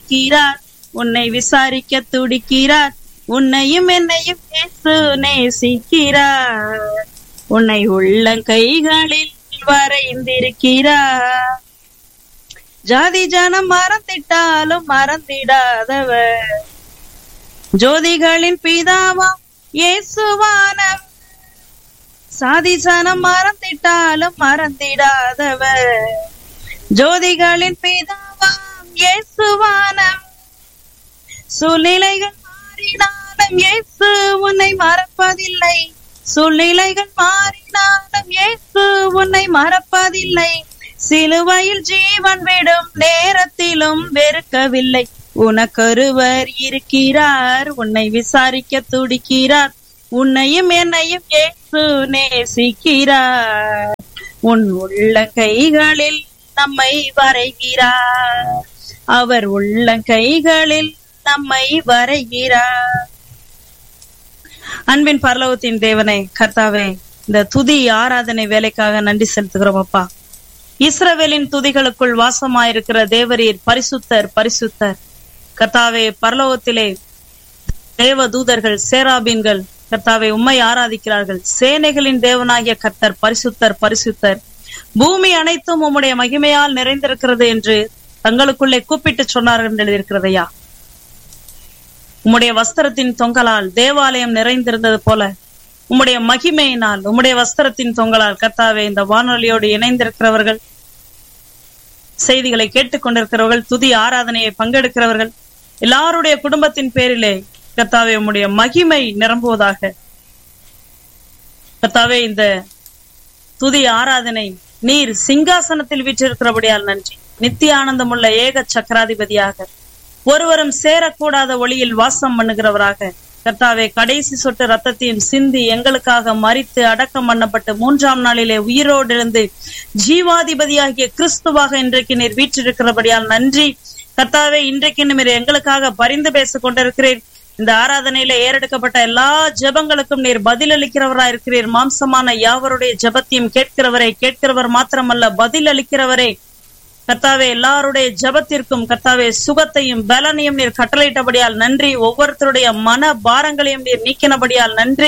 இருக்கிறார் உன்னை விசாரிக்க துடிக்கிறார் உன்னையும் என்னையும் இயேசு நேசிக்கிறார் உன்னை உள்ளங்கைகளில் வரைந்திருக்கிறார் ஜாதி ஜனம் மறந்திட்டாலும் மறந்திடாதவர் ஜோதிகளின் பிதாவா இயேசுவானவர் சாதி ஜனம் மறந்திட்டாலும் மறந்திடாதவர் ஜோதிகளின் பிதாவாம் இயேசுவானவர் சூழ்நிலைகள் மாறினாலும் இயேசு உன்னை மறப்பதில்லை சூழ்நிலைகள் மாறினாலும் இயேசு உன்னை மறப்பதில்லை சிலுவையில் ஜீவன் விடும் நேரத்திலும் வெறுக்கவில்லை உனக்கொருவர் இருக்கிறார் உன்னை விசாரிக்க துடிக்கிறார் உன்னையும் என்னையும் இயேசு நேசிக்கிறார் உன் உள்ள கைகளில் நம்மை வரைகிறார் அவர் உள்ள கைகளில் நம்மை வரைகிறார் அன்பின் பரலோகத்தின் தேவனே கர்த்தாவே இந்த துதி ஆராதனை வேலைக்காக நன்றி செலுத்துகிறோம் அப்பா இஸ்ரவேலின் துதிகளுக்குள் வாசமாயிருக்கிற தேவரீர் பரிசுத்தர் பரிசுத்தர் கர்த்தாவே பரலோகத்திலே தேவ தூதர்கள் சேராபீன்கள் கர்த்தாவை உம்மை ஆராதிக்கிறார்கள் சேனைகளின் தேவனாகிய கர்த்தர் பரிசுத்தர் பரிசுத்தர் பூமி அனைத்தும் உம்முடைய மகிமையால் நிறைந்திருக்கிறது என்று தங்களுக்குள்ளே கூப்பிட்டு சொன்னார்கள் என்று எழுதியிருக்கிறதையா உம்முடைய வஸ்திரத்தின் தொங்கலால் தேவாலயம் நிறைந்திருந்தது போல உம்முடைய மகிமையினால் உம்முடைய வஸ்திரத்தின் தொங்கலால் கர்த்தாவே இந்த வானொலியோடு இணைந்திருக்கிறவர்கள் செய்திகளை கேட்டுக்கொண்டிருக்கிறவர்கள் துதி ஆராதனையை பங்கெடுக்கிறவர்கள் எல்லாருடைய குடும்பத்தின் பேரிலே கர்த்தாவே உம்முடைய மகிமை நிரம்புவதாக கர்த்தாவே இந்த துதி ஆராதனை நீர் சிங்காசனத்தில் வீற்றிருக்கிறபடியால் நன்றி நித்திய ஆனந்தமுள்ள ஏக சக்கராதிபதியாக ஒருவரும் சேரக்கூடாத ஒளியில் வாசம் பண்ணுகிறவராக கர்த்தாவே கடைசி சொட்டு ரத்தத்தையும் சிந்தி எங்களுக்காக மறித்து அடக்கம் பண்ணப்பட்டு மூன்றாம் நாளிலே உயிரோடு இருந்து ஜீவாதிபதியாகிய கிறிஸ்துவாக இன்றைக்கு நீர் வீற்றிருக்கிறபடியால் நன்றி கர்த்தாவே இன்றைக்கு நீர் எங்களுக்காக பரிந்து பேசிக் கொண்டிருக்கிறீர் இந்த ஆராதனையில ஏறெடுக்கப்பட்ட எல்லா ஜெபங்களுக்கும் நீர் பதிலளிக்கிறவரா இருக்கிறீர் மாம்சமான யாவருடைய ஜெபத்தையும் கேட்கிறவரே கேட்கிறவர் மாத்திரமல்ல பதில் அளிக்கிறவரே கர்த்தாவே எல்லாருடைய ஜபத்திற்கும் கர்த்தாவே சுகத்தையும் பலனையும் நீர் கட்டளையிட்டபடியால் நன்றி ஒவ்வொருத்தருடைய மன பாரங்களையும் நீர் நீக்கினபடியால் நன்றி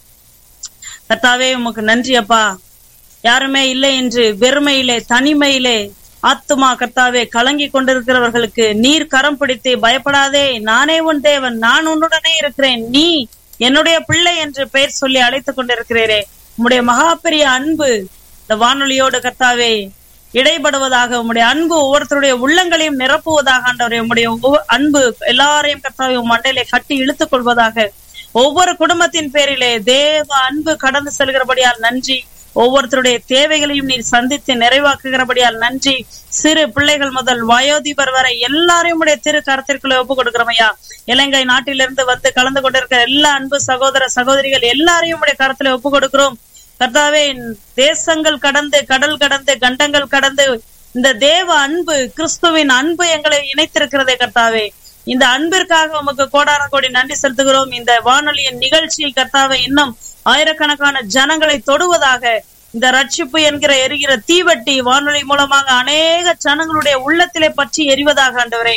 கர்த்தாவே உமக்கு நன்றி அப்பா யாருமே இல்லை என்று வெறுமையிலே தனிமையிலே ஆத்துமா கர்த்தாவே கலங்கி கொண்டிருக்கிறவர்களுக்கு நீர் கரம் பிடித்து பயப்படாதே நானே உன் தேவன் நான் உன்னுடனே இருக்கிறேன் நீ என்னுடைய பிள்ளை என்று பெயர் சொல்லி அழைத்துக் கொண்டிருக்கிறீரே உம்முடைய மகா பெரிய அன்பு இந்த வானொலியோடு கர்த்தாவே இடைபடுவதாக உம்முடைய அன்பு ஒவ்வொருத்தருடைய உள்ளங்களையும் நிரப்புவதாக ஆண்டவரே உம்முடைய ஒவ்வொரு அன்பு எல்லாரையும் கர்த்தாவே உம் மண்டையிலே கட்டி இழுத்துக் கொள்வதாக ஒவ்வொரு குடும்பத்தின் பேரிலே தேவ அன்பு கடந்து செல்கிறபடியால் நன்றி ஒவ்வொருத்தருடைய தேவைகளையும் நீர் சந்தித்து நிறைவாக்குகிறபடியால் நன்றி சிறு பிள்ளைகள் முதல் வயோதிபர் வரை எல்லாரையும் உடைய திரு கரத்திற்குள்ள ஒப்பு கொடுக்கிறோமையா இலங்கை நாட்டிலிருந்து வந்து கலந்து கொண்டிருக்கிற எல்லா அன்பு சகோதர சகோதரிகள் எல்லாரையும் உடைய கரத்துல ஒப்பு கொடுக்கிறோம் கர்த்தாவே தேசங்கள் கடந்து கடல் கடந்து கண்டங்கள் கடந்து இந்த தேவ அன்பு கிறிஸ்துவின் அன்பு எங்களை இணைத்திருக்கிறதே கர்த்தாவே இந்த அன்பிற்காக உமக்கு கோடான கோடி நன்றி செலுத்துகிறோம் இந்த வானொலியின் நிகழ்ச்சி கர்த்தாவை இன்னும் ஆயிரக்கணக்கான ஜனங்களை தொடுவதாக இந்த ரட்சிப்பு என்கிற எரிகிற தீவட்டி வானொலி மூலமாக அநேக ஜனங்களுடைய உள்ளத்திலே பற்றி எரிவதாக ஆண்டவரே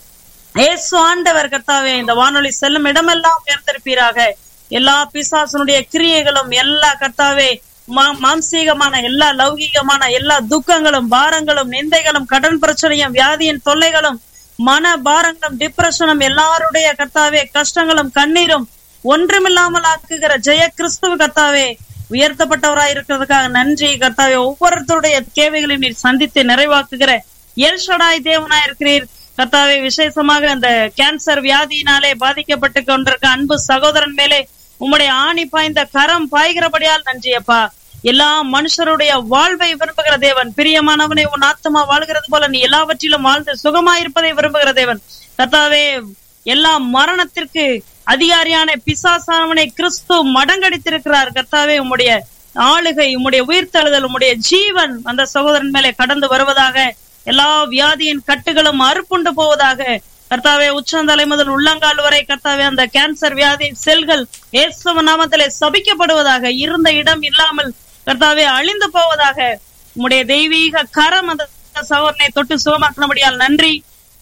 ஏசு ஆண்டவர் கர்த்தாவே இந்த வானொலி செல்லும் இடமெல்லாம் உயர்ந்திருப்பீராக எல்லா பிசாசனுடைய கிரியைகளும் எல்லா கர்த்தாவே மாம்சீகமான எல்லா லௌகீகமான எல்லா துக்கங்களும் பாரங்களும் நிந்தைகளும் கடன் பிரச்சனையும் வியாதியின் தொல்லைகளும் மன பாரங்களும் டிப்ரெஷனும் எல்லாருடைய கர்த்தாவே கஷ்டங்களும் கண்ணீரும் ஒன்றுமில்லாமல் ஆக்குகிற ஜெய கிறிஸ்துவ கர்த்தாவே உயர்த்தப்பட்டவராய் இருக்கிறதுக்காக நன்றி கர்த்தாவே ஒவ்வொருத்தருடைய தேவைகளையும் நீர் சந்தித்து நிறைவாக்குகிற எல்ஷடாய் தேவனாய் இருக்கிறீர் கர்த்தாவே விசேஷமாக அந்த கேன்சர் வியாதியினாலே பாதிக்கப்பட்டு கொண்டிருக்க அன்பு சகோதரன் மேலே உம்முடைய ஆணி பாய்ந்த கரம் பாய்கிறபடியால் நன்றி அப்பா எல்லா மனுஷருடைய வாழ்வை விரும்புகிற தேவன் பிரியமானவனை உன் ஆத்மா வாழ்கிறது போல நீ எல்லாவற்றிலும் வாழ்ந்து சுகமாயிருப்பதை விரும்புகிற தேவன் கர்த்தாவே எல்லா மரணத்திற்கு அதிகாரியான பிசாசானவனை கிறிஸ்து மடங்கடித்திருக்கிறார் கர்த்தாவே உம்முடைய ஆளுகை உம்முடைய உயிர்த்தெழுதல் உம்முடைய ஜீவன் அந்த சகோதரன் மேலே கடந்து வருவதாக எல்லா வியாதியின் கட்டுகளும் அறுப்புண்டு போவதாக கர்த்தாவே உச்சந்தலை முதல் உள்ளங்கால் வரை கர்த்தாவே அந்த கேன்சர் வியாதி செல்கள் ஏசுவ நாமத்திலே சபிக்கப்படுவதாக இருந்த இடம் இல்லாமல் கர்த்தாவே அழிந்து போவதாக உம்முடைய தெய்வீக கரம் அந்த சகோதரனை தொட்டு சுகமாக்கினபடியால் நன்றி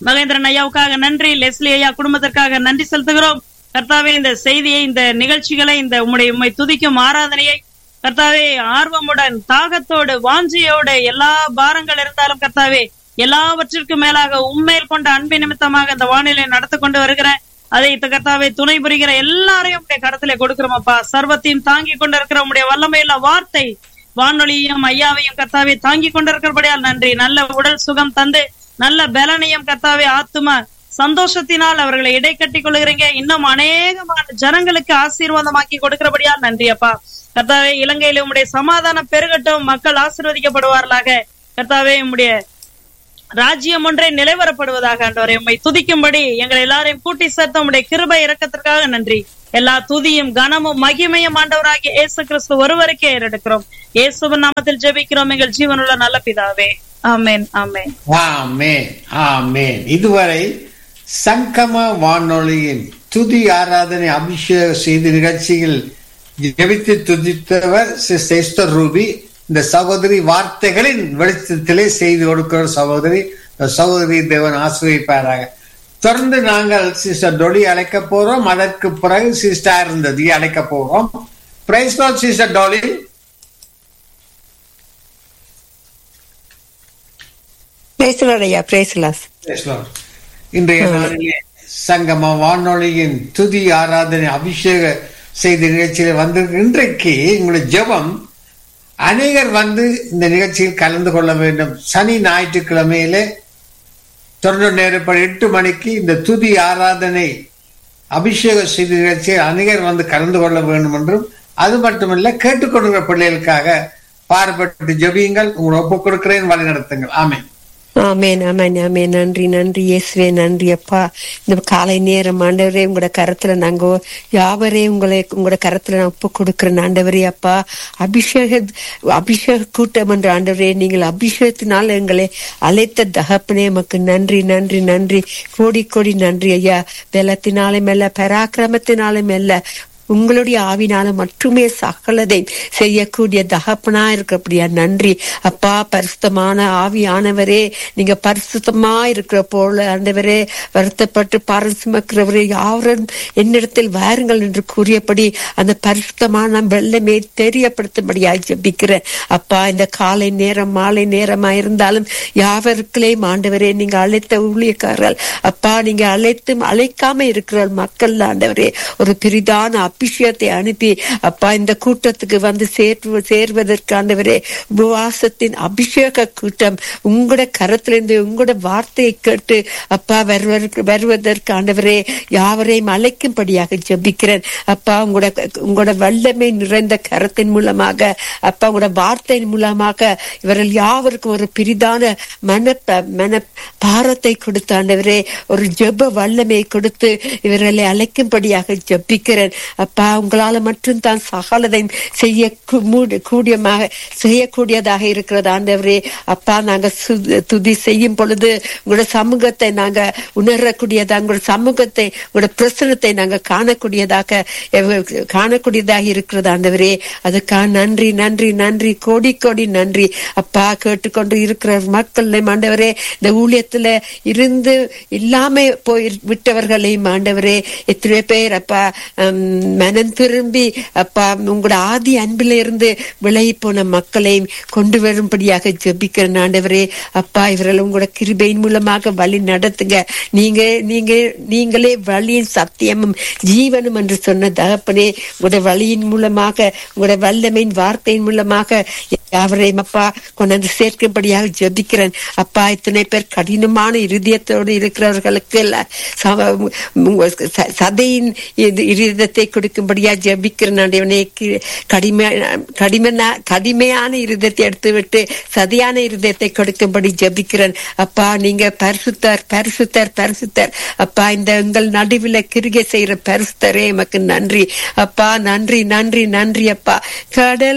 மகேந்திரன் ஐயாவுக்காக நன்றி லெஸ்லி ஐயா குடும்பத்திற்காக நன்றி செலுத்துகிறோம் கர்த்தாவே இந்த செய்தியை இந்த நிகழ்ச்சிகளை இந்த உம்முடைய உம்மை துதிக்கும் ஆராதனையை கர்த்தாவே ஆர்வமுடன் தாகத்தோடு வாஞ்சியோடு எல்லா பாரங்கள் இருந்தாலும் கர்த்தாவே எல்லாவற்றிற்கும் மேலாக உண்மையில் கொண்ட அன்பின் நிமித்தமாக இந்த வானிலை நடத்தி கொண்டு வருகிறேன் அதை இந்த கர்த்தாவே துணை புரிகிற எல்லாரையும் உடைய கடத்திலே கொடுக்கிறோம் அப்பா சர்வத்தையும் தாங்கி கொண்டு இருக்கிற உடைய வல்லமையுள்ள வார்த்தை வானொலியையும் ஐயாவையும் கர்த்தாவே தாங்கி கொண்டிருக்கிறபடியால் நன்றி நல்ல உடல் சுகம் தந்து நல்ல பலனையும் கர்த்தாவே ஆத்தும சந்தோஷத்தினால் அவர்களை இடைக்கட்டி கொள்ளுகிறீங்க இன்னும் அநேகமான ஜனங்களுக்கு ஆசீர்வாதமாக்கி கொடுக்கிறபடியால் நன்றி அப்பா கர்த்தாவே இலங்கையில உம்முடைய சமாதானம் பெருகட்டும் மக்கள் ஆசீர்வதிக்கப்படுவார்களாக கர்த்தாவே உம்முடைய ராஜ்யம் ஒன்றே நிலைவரப்படுவதாக ஆண்டவரை உம்மை துதிக்கும்படி எங்களை எல்லாரையும் கூட்டி சேர்த்த உம்முடைய கிருபை இறக்கத்திற்காக நன்றி எல்லா துதியும் கனமும் மகிமையும் ஆண்டவராகிய இயேசு கிறிஸ்து ஒருவருக்கே ஏறெடுக்கிறோம் இயேசுவின் நாமத்தில் ஜெபிக்கிறோம் எங்கள் ஜீவனுள்ள நல்ல பிதாவே ஆமென் ஆமென் ஆமென் ஆமென் இதுவரை சங்கம வானொலியின் துதி ஆராதனை அபிஷேக செய்தி நிகழ்ச்சியில் ஜெபித்து துதித்தவர் சிஸ்டர் ரூபி இந்த சகோதரி வார்த்தைகளின் வெளிச்சத்திலே செய்து கொடுக்கிற சகோதரி இந்த சகோதரி தேவன் ஆசிரியப்பாராக தொடர்ந்து நாங்கள் சிஸ்டர் டொலி அழைக்க போறோம் அதற்கு பிறகு சிஸ்டர் இருந்தது அழைக்க போறோம் பிரைஸ் சிஸ்டர் டொலி பேசலாம் ஐயா பேசலாம் Praise Lord. இன்றைய நாளிலே சங்கம வானொலியின் துதி ஆராதனை அபிஷேக செய்தி நிகழ்ச்சியில் வந்து இன்றைக்கு உங்களுடைய ஜெபம் அநேகர் வந்து இந்த நிகழ்ச்சியில் கலந்து கொள்ள வேண்டும் சனி ஞாயிற்றுக்கிழமையிலே தொடர்ந்து நேரப்படி எட்டு மணிக்கு இந்த துதி ஆராதனை அபிஷேக செய்தி நிகழ்ச்சியில் அநேகர் வந்து கலந்து கொள்ள வேண்டும் என்றும் அது மட்டுமல்ல கேட்டுக்கொண்டிருக்கிற பிள்ளைகளுக்காக பாடுபட்டு ஜெபியுங்கள் உங்களை ஒப்புக் கொடுக்கிறேன் வழி நடத்துங்கள் ஆமென் ஆமேன் ஆமேன் ஆமேன் நன்றி நன்றி இயேசுவே நன்றி அப்பா இந்த காலை நேரம் ஆண்டவரே உங்களோட கரத்துல நாங்க யாவரே உங்களை உங்களோட கரத்துல நான் ஒப்பு கொடுக்கிறேன் ஆண்டவரே அப்பா அபிஷேக அபிஷேக கூட்டம் என்ற ஆண்டவரே நீங்கள் அபிஷேகத்தினால் எங்களை அழைத்த தகப்பனே எமக்கு நன்றி நன்றி நன்றி கோடி கோடி நன்றி ஐயா பலத்தினாலும் அல்ல பராக்கிரமத்தினாலும் அல்ல உங்களுடைய ஆவினால மட்டுமே சகலதை செய்யக்கூடிய தகப்பனா இருக்கிறபடியா நன்றி அப்பா பரிசுத்தமான ஆவியானவரே நீங்க பரிசுத்தமா இருக்கிற போல ஆண்டவரே வருத்தப்பட்டு பரசுமக்கிறவரே யாரும் என்னிடத்தில் வாருங்கள் என்று கூறியபடி அந்த பரிசுத்தமான வெள்ளமே தெரியப்படுத்தும்படியாய் ஜெபிக்கிறேன் அப்பா இந்த காலை நேரம் மாலை நேரமா இருந்தாலும் யாவருக்களையும் ஆண்டவரே நீங்க அழைத்த ஊழியக்காரர்கள் அப்பா நீங்க அழைத்தும் அழைக்காம இருக்கிற மக்கள் ஆண்டவரே ஒரு பெரிதான அபிஷேகத்தை அனுப்பி அப்பா இந்த கூட்டத்துக்கு வந்து சேர்வு சேர்வதற்கு ஆண்டவரே உபவாசத்தின் அபிஷேக கூட்டம் உங்களோட கரத்திலிருந்து உங்களோட வார்த்தையை கேட்டு அப்பா வருவதற்கு வருவதற்கு ஆண்டவரே யாவரையும் அழைக்கும்படியாக ஜெபிக்கிறேன் அப்பா உங்களோட உங்களோட வல்லமை நிறைந்த கரத்தின் மூலமாக அப்பா உங்களோட வார்த்தையின் மூலமாக இவர்கள் யாவருக்கும் ஒரு பெரிதான மன மன பாரத்தை கொடுத்து ஆண்டவரே ஒரு ஜெப வல்லமை கொடுத்து இவர்களை அழைக்கும்படியாக ஜெபிக்கிறேன் அப்பா உங்களால மட்டும்தான் சகலதையும் செய்ய கு- மூடி- கூடியமாக செய்யக்கூடியதாக இருக்கிறது ஆண்டவரே அப்பா நாங்க சு- துதி செய்யும் பொழுது உங்களோட சமூகத்தை நாங்க உணரக்கூடியதா உங்களோட சமூகத்தை உங்களோட பிரசனத்தை நாங்க காணக்கூடியதாக எவ- காணக்கூடியதாக இருக்கிறது ஆண்டவரே அதுக்காக நன்றி நன்றி நன்றி கோடி கோடி நன்றி அப்பா கேட்டுக்கொண்டு இருக்கிற மக்கள் ஆண்டவரே இந்த ஊழியத்துல இருந்து இல்லாம போய் விட்டவர்களையும் ஆண்டவரே எத்தனை பேர் அப்பா ஹம், மனம் திரும்பி அப்பா உங்களோட ஆதி அன்பில இருந்து விலகி போன மக்களையும் கொண்டு வரும்படியாக ஜெபிக்கிறேன் ஆண்டவரே அப்பா இவர்கள் உங்களோட கிருபையின் மூலமாக வழி நடத்துங்க நீங்க நீங்க நீங்களே வழியின் சத்தியமும் ஜீவனும் என்று சொன்ன தகப்பனே உங்களோட வழியின் மூலமாக உங்களோட வல்லமையின் வார்த்தையின் மூலமாக யாவரையும் அப்பா கொண்டாந்து சேர்க்கும்படியாக ஜெபிக்கிறேன் அப்பா இத்தனை பேர் கடினமான இருதயத்தோடு இருக்கிறவர்களுக்கு இல்ல சம- உங்க ச- சதையின் இது- இருதயத்தை கொடுக்கும்படியா ஜெபிக்கிறேன் ஆண்டவனே கி- கடிமை கடிமனா கடிமையான இருதயத்தை எடுத்து விட்டு சதியான இருதயத்தை கொடுக்கும்படி ஜெபிக்கிறேன் அப்பா நீங்க பரிசுத்தர் பரிசுத்தர் பரிசுத்தர் அப்பா இந்த உங்கள் நடுவில் கிருகை செய்யற பரிசுத்தரே எமக்கு நன்றி அப்பா நன்றி நன்றி நன்றி அப்பா கடல்